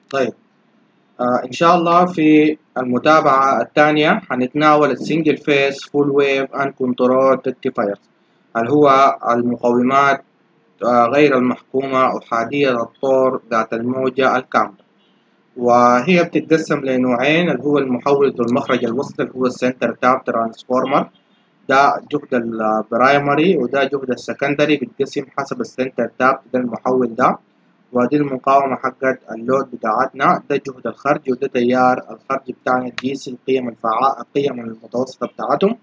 طيب آه إن شاء الله في المتابعة الثانية هنتناول السنجل فيس فول ويف أند كنترول ريكتيفايرز اللي هو المقومات آه غير المحكومة أحادية الطور ذات الموجة الكاملة وهي بتتقسم لنوعين اللي هو المحول ذو المخرج الوسطي اللي هو السنتر تاب ترانسفورمر ده جهد البرايمري وده جهد السكندري بيتقسم حسب السنتر تاب ده المحول ده ودي المقاومة حقت اللود بتاعتنا ده جهد الخرج وده تيار الخرج بتاعنا الدي سي القيم الفعال القيم المتوسطة بتاعتهم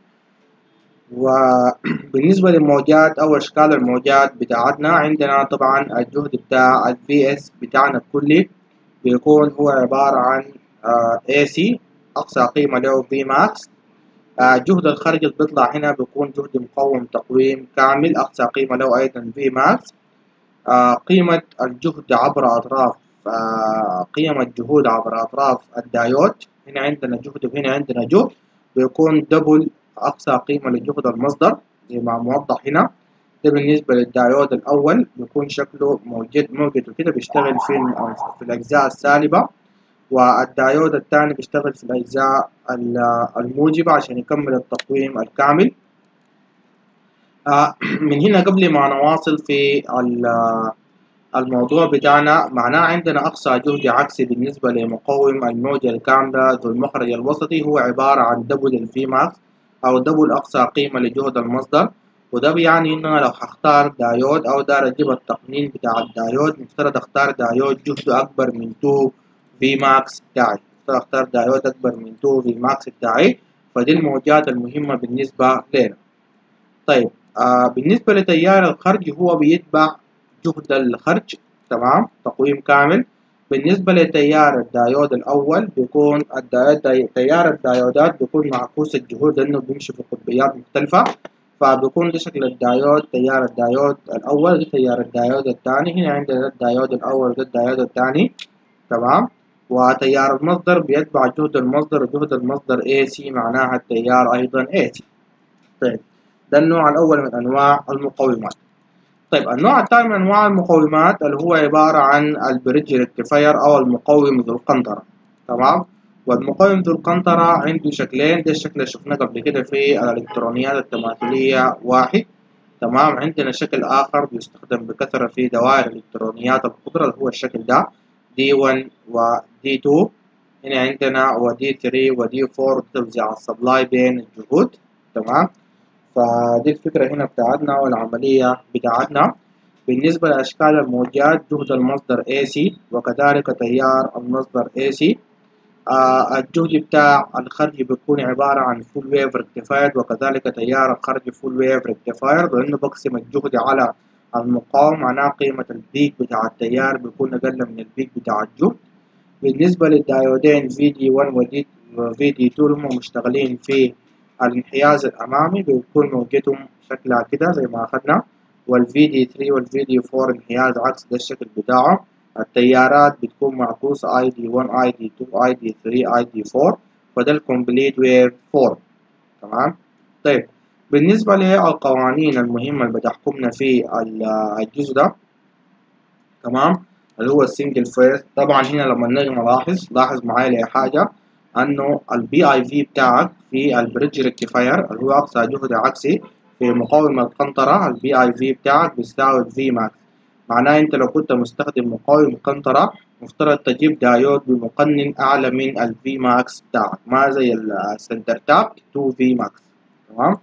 وبالنسبة للموجات أو أشكال الموجات بتاعتنا عندنا طبعا الجهد بتاع ال VS بتاعنا الكلي بيكون هو عبارة عن AC أقصى قيمة له V max جهد الخرج اللي بيطلع هنا بيكون جهد مقاوم تقويم كامل أقصى قيمة له أيضا V max قيمة الجهد عبر أطراف قيم الجهود عبر أطراف الدايود هنا عندنا جهد وهنا عندنا جهد بيكون دبل أقصى قيمة لجهد المصدر زي ما موضح هنا ده بالنسبة للدايود الأول بيكون شكله موجود موجود وكده بيشتغل في في الأجزاء السالبة والدايود الثاني بيشتغل في الأجزاء الموجبة عشان يكمل التقويم الكامل من هنا قبل ما نواصل في الموضوع بتاعنا معناه عندنا أقصى جهد عكسي بالنسبة لمقاوم الموجة الكاملة ذو المخرج الوسطي هو عبارة عن دبل الفي ماكس أو دبل أقصى قيمة لجهد المصدر وده بيعني إن أنا لو هختار دايود أو دار أجيب التقنين بتاع الدايود مفترض أختار دايود جهده أكبر من 2 في ماكس بتاعي مفترض أختار دايود أكبر من 2 في ماكس بتاعي فدي الموجات المهمة بالنسبة لنا طيب آه بالنسبة لتيار الخرج هو بيتبع جهد الخرج تمام تقويم كامل بالنسبة لتيار الدايود الأول بيكون الدايود تيار الدايودات بيكون معكوس الجهود لأنه بيمشي في قطبيات مختلفة فبيكون ده شكل الدايود تيار الدايود الأول ده تيار الدايود الثاني هنا عندنا الدايود الأول وده الدايود الثاني تمام وتيار المصدر بيتبع جهد المصدر وجهد المصدر AC معناها التيار أيضا AC طيب ده النوع الأول من أنواع المقومات طيب النوع الثاني من أنواع المقومات اللي هو عبارة عن البريدج ريكتيفاير أو المقوم ذو القنطرة تمام والمقاوم ذو القنطرة عنده شكلين ده الشكل اللي شفناه قبل كده في الإلكترونيات التماثلية واحد تمام عندنا شكل آخر بيستخدم بكثرة في دوائر الإلكترونيات القدرة اللي هو الشكل ده D1 و D2 هنا عندنا و D3 و D4 توزيع السبلاي بين الجهود تمام فدي الفكرة هنا بتاعتنا والعملية بتاعتنا بالنسبة لأشكال الموجات جهد المصدر AC وكذلك تيار المصدر AC آه الجهد بتاع الخرج بيكون عبارة عن فول ويف ريكتيفاير وكذلك تيار الخرج فول ويف ريكتيفاير لأنه بقسم الجهد على المقاوم معناه قيمة البيك بتاع التيار بيكون أقل من البيك بتاع الجهد بالنسبة للدايودين VD1 و VD2 هم مشتغلين في الانحياز الأمامي بيكون موجتهم شكلها كده زي ما أخدنا وال VD3 وال VD4 انحياز عكس ده الشكل بتاعه التيارات بتكون معكوسة ID1 ID2 ID3 ID4 فده الكومبليت ويف فورم تمام طيب بالنسبة للقوانين المهمة اللي بتحكمنا في الجزء ده تمام اللي هو السنجل فيس طبعا هنا لما نيجي نلاحظ لاحظ معايا لي حاجة انه البي اي في بتاعك في البريدج ريكتيفاير اللي هو اقصى جهد عكسي في مقاوم القنطرة البي اي في بتاعك بيساوي في ماكس معناه انت لو كنت مستخدم مقاوم قنطرة مفترض تجيب دايود بمقنن اعلى من الفي ماكس بتاعك ما زي السنتر تاب 2 في ماكس تمام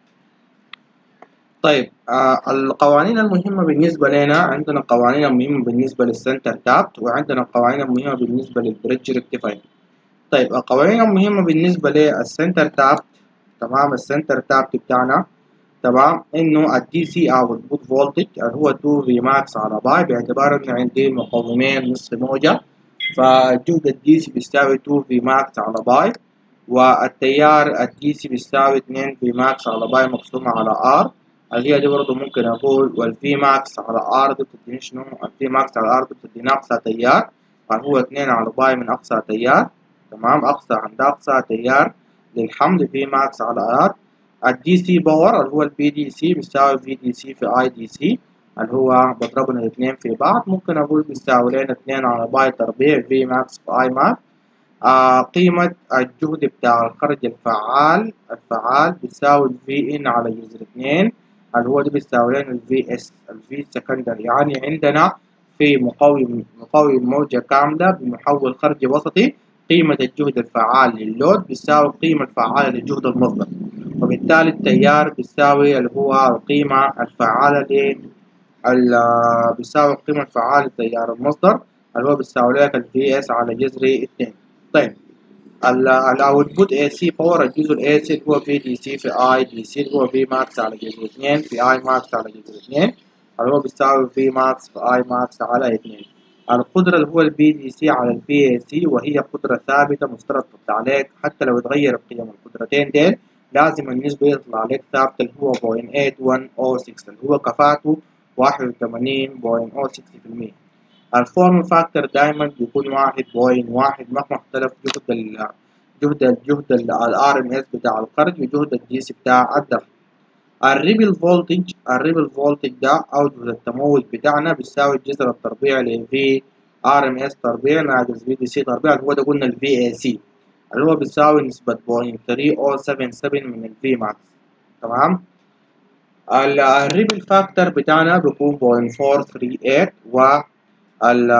طيب آه القوانين المهمة بالنسبة لنا عندنا قوانين مهمة بالنسبة للسنتر تاب وعندنا قوانين مهمة بالنسبة للبريدج ريكتيفاير طيب القوانين المهمة بالنسبة للسنتر تاب تمام السنتر تاب بتاعنا تمام انه الدي سي او البوت فولتج اللي هو 2 في ماكس على باي باعتبار انه عندي مقاومين نصف موجة فجهد الدي سي بيساوي 2 في ماكس على باي والتيار الدي سي بيساوي 2 في ماكس على باي مقسومة على ار اللي هي دي برضه ممكن اقول والفي ماكس على ار دي بتديني شنو الفي ماكس على ار دي بتديني اقصى تيار اللي هو 2 على باي من اقصى تيار تمام اقصى عند اقصى تيار للحمل في ماكس على ار الدي سي باور اللي هو البي دي سي بيساوي في دي سي في اي دي سي اللي هو بضربهم الاثنين في بعض ممكن أقول بيساوي لنا اثنين على باي تربيع في ماكس في اي ماكس آه قيمة الجهد بتاع الخرج الفعال الفعال بيساوي الفي ان على جذر اثنين اللي هو ده بيساوي لنا الفي اس الفي سكندري يعني عندنا في مقاوم مقاوم موجة كاملة بمحول خرجي وسطي قيمة الجهد الفعال لللود بيساوي القيمة الفعالة للجهد المصدر وبالتالي التيار بيساوي اللي هو القيمة الفعالة ل بيساوي القيمة الفعالة لتيار المصدر اللي هو بيساوي لك الفي اس على جذر اتنين طيب الاوتبوت اي سي باور الجزء الاي سي هو في دي سي في اي دي سي هو في ماكس على جذر اتنين في اي ماكس على جذر اتنين اللي هو بيساوي في ماكس في اي ماكس على اتنين القدرة اللي هو البي دي سي على البي اي سي وهي قدرة ثابتة مفترض تطلع عليك حتى لو اتغير قيم القدرتين ديل لازم النسبة يطلع عليك ثابتة اللي هو 0.8106 اللي هو كفاءته 81.06% الفورم فاكتور دايما بيكون واحد بوين واحد مهما اختلف جهد ال جهد الجهد الار ام اس بتاع الخرج وجهد الجي سي بتاع الدفع الريبل فولتج الريبل فولتج ده او جهد التموج بتاعنا بيساوي الجذر التربيع ل في ار ام اس تربيع ناقص في دي سي تربيع اللي هو ده قلنا الفي اي سي اللي هو بيساوي نسبة بوينت 3077 من الفي ماكس تمام الريبل فاكتور بتاعنا بيكون بوينت 438 و ال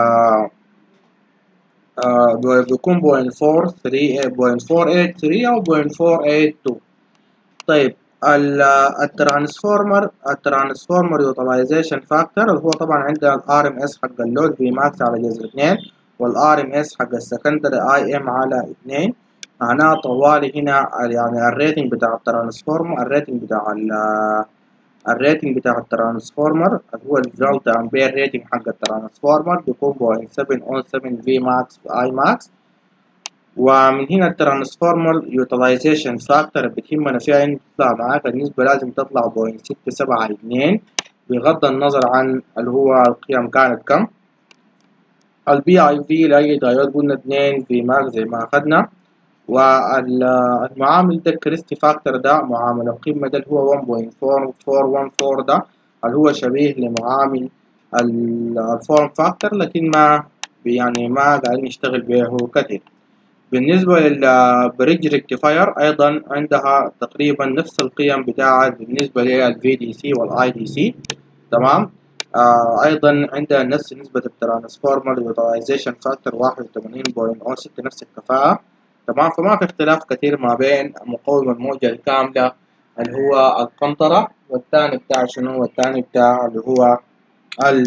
بيكون بوينت فور ثري بوينت فور ايت ثري أو بوينت فور ايت تو طيب الترانسفورمر الترانسفورمر يوتيلايزيشن فاكتور اللي هو طبعا عندنا الار ام اس حق اللود في ماكس على جذر اثنين والار ام اس حق السكندري اي ام على اثنين معناها طوالي هنا يعني الريتنج بتاع الترانسفورمر الريتنج بتاع الريتنج بتاع الترانسفورمر اللي هو الفولت امبير ريتنج حق الترانسفورمر بيكون بوينت 707 في ماكس في اي ماكس ومن هنا الترانسفورمر يوتيلايزيشن فاكتور بتهمنا فيها ان تطلع معاك النسبة لازم تطلع بوينت ستة سبعة اتنين بغض النظر عن اللي هو القيم كانت كم البي اي في لأي دايود قلنا اتنين في ماكس زي ما أخدنا والمعامل ده الكريستي فاكتور ده معامل القمة ده اللي هو 1.4414 ده اللي هو شبيه لمعامل الفورم فاكتور لكن ما يعني ما قاعدين نشتغل به كثير بالنسبة للبريدج ريكتيفاير أيضا عندها تقريبا نفس القيم بتاعة بالنسبة للفي دي سي والاي دي سي تمام آه أيضا عندها نفس نسبة الترانسفورمر يوتيلايزيشن فاكتور 81.06 نفس الكفاءة تمام فما في اختلاف كثير ما بين مقاومة الموجة الكاملة اللي هو القنطرة والثاني بتاع شنو والثاني بتاع اللي هو ال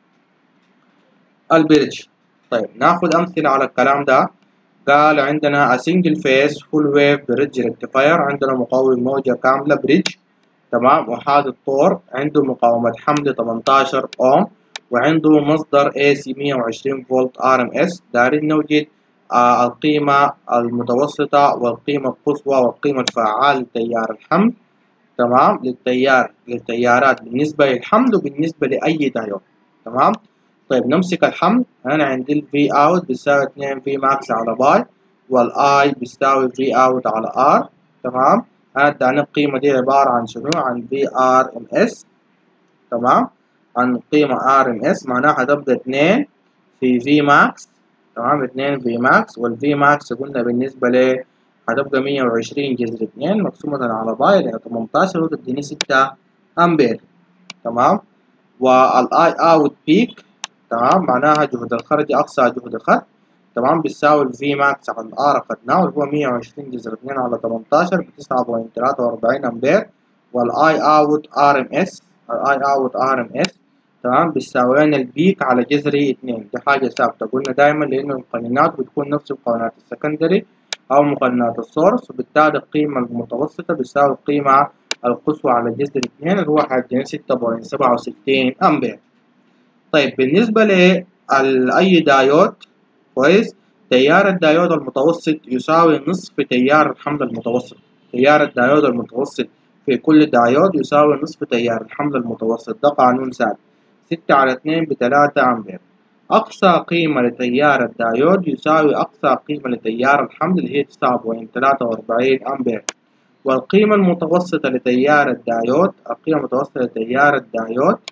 البريدج طيب ناخذ أمثلة على الكلام ده قال عندنا a single phase full wave bridge rectifier عندنا مقاوم موجة كاملة بريدج تمام وهذا الطور عنده مقاومة حمل 18 أوم وعنده مصدر AC 120 فولت RMS دارين نوجد آه القيمة المتوسطة والقيمة القصوى والقيمة الفعالة لتيار الحمل تمام للتيار للتيارات بالنسبة للحمل وبالنسبة لأي دايود تمام طيب نمسك الحمل أنا عندي ال V out بيساوي 2 V max على باي وال I بيساوي V out على R تمام أنا اداني القيمة دي عبارة عن شنو عن V R M S تمام عن قيمة R M S معناها هتبقى 2 في V max تمام 2 في ماكس والفي ماكس قلنا بالنسبة ل هتبقى 120 جذر 2 مقسومة على باي يعني 18 وتديني 6 أمبير تمام والاي اوت بيك تمام معناها جهد الخرج أقصى جهد الخط تمام بيساوي الفي ماكس على الار أخدناه اللي هو 120 جذر 2 على 18 ب 9.43 أمبير والاي اوت ار ام اس الاي اوت ار ام اس تمام بيساوي لنا البيك على جذري اتنين دي حاجة ثابتة قلنا دايما لأنه المقننات بتكون نفس مقننات السكندري أو مقننات السورس وبالتالي القيمة المتوسطة بتساوي القيمة القصوى على جذر اتنين اللي هو حيدينا ستة بوينت سبعة وستين أمبير طيب بالنسبة لأي دايود كويس تيار الدايود المتوسط يساوي نصف تيار الحمل المتوسط تيار الدايود المتوسط في كل دايود يساوي نصف تيار الحمل المتوسط ده قانون ثابت ستة على اتنين بتلاتة أمبير أقصى قيمة لتيار الدايود يساوي أقصى قيمة لتيار الحمل اللي هي تسعة بوينت تلاتة وأربعين أمبير والقيمة المتوسطة لتيار الدايود القيمة المتوسطة لتيار الدايود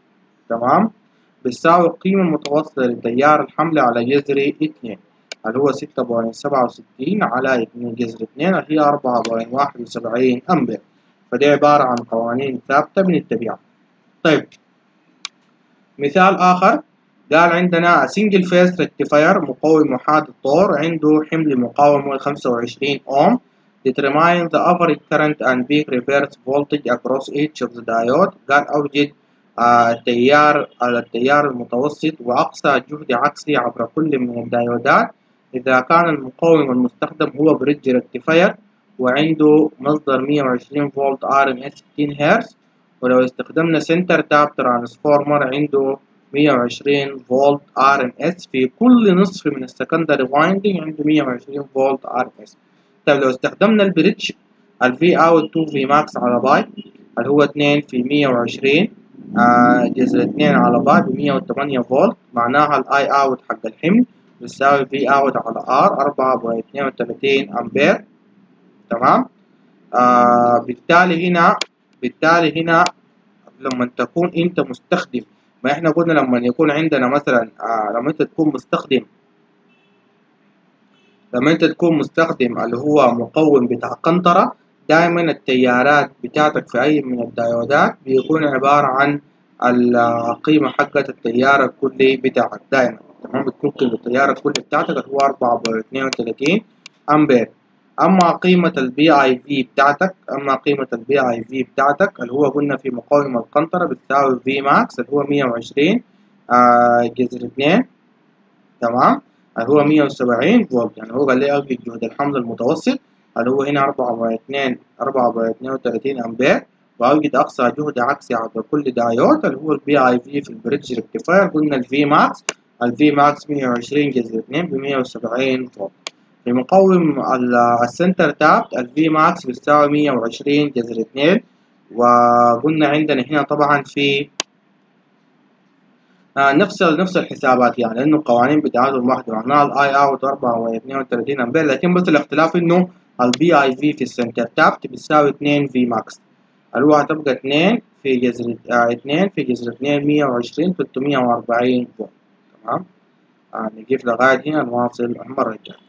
تمام بتساوي القيمة المتوسطة للتيار الحمل على جذر اتنين اللي هو ستة بوينت سبعة وستين على اتنين جذر اتنين اللي هي أربعة بوينت واحد وسبعين أمبير فدي عبارة عن قوانين ثابتة بنتبعها طيب مثال آخر قال عندنا سنجل فيس ريكتيفاير مقاوم محاد الطور عنده حمل مقاومة 25 أوم determine the average current and peak reverse voltage across each of the diode قال أوجد آه التيار التيار المتوسط وأقصى جهد عكسي عبر كل من الدايودات إذا كان المقاوم المستخدم هو بريدج ريكتيفاير وعنده مصدر 120 فولت ار ام اس 60 هرتز ولو استخدمنا سنتر تاب ترانسفورمر عنده 120 فولت ار ام اس في كل نصف من السكندري وايندنج عنده 120 فولت ار ام اس طيب لو استخدمنا البريدج الفي اوت 2 في ماكس على باي اللي هو 2 في 120 آه جذر 2 على باي ب 108 فولت معناها الاي اوت حق الحمل بيساوي في اوت على ار 4.32 امبير تمام آه بالتالي هنا بالتالي هنا لما تكون انت مستخدم ما احنا قلنا لما يكون عندنا مثلا آه لما انت تكون مستخدم لما انت تكون مستخدم اللي هو مقوم بتاع قنطرة دائما التيارات بتاعتك في اي من الدايودات بيكون عبارة عن القيمة حقة التيار الكلي بتاعك دائما تمام بتكون قيمة التيار الكلي بتاعتك اللي هو أربعة اثنين وثلاثين أمبير أما قيمة البي اي في بتاعتك أما قيمة البي اي في بتاعتك اللي هو قلنا في مقاومة القنطرة بتساوي في ماكس اللي هو مية وعشرين جذر اثنين تمام اللي هو مية وسبعين فولت يعني هو قال لي أوجد جهد الحمل المتوسط اللي هو هنا أربعة واثنين أربعة واثنين وثلاثين أمبير وأوجد أقصى جهد عكسي عبر كل دايود اللي هو البي اي في في البريدج ريكتيفاير قلنا الفي ماكس الفي ماكس مية وعشرين جذر اثنين بمية وسبعين فولت في مقاوم السنتر تاب الفي ماكس بيساوي مية وعشرين جذر اثنين وقلنا عندنا هنا طبعا في آه نفس نفس الحسابات يعني انه القوانين بتاعتهم واحده معناها الاي اوت 4 و32 امبير لكن بس الاختلاف انه البي اي في في السنتر تاب بتساوي 2 في ماكس اللي هو هتبقى 2 في جذر آه 2 في جذر 2 120 340 فولت تمام آه نجيب لغايه هنا نواصل المره الجايه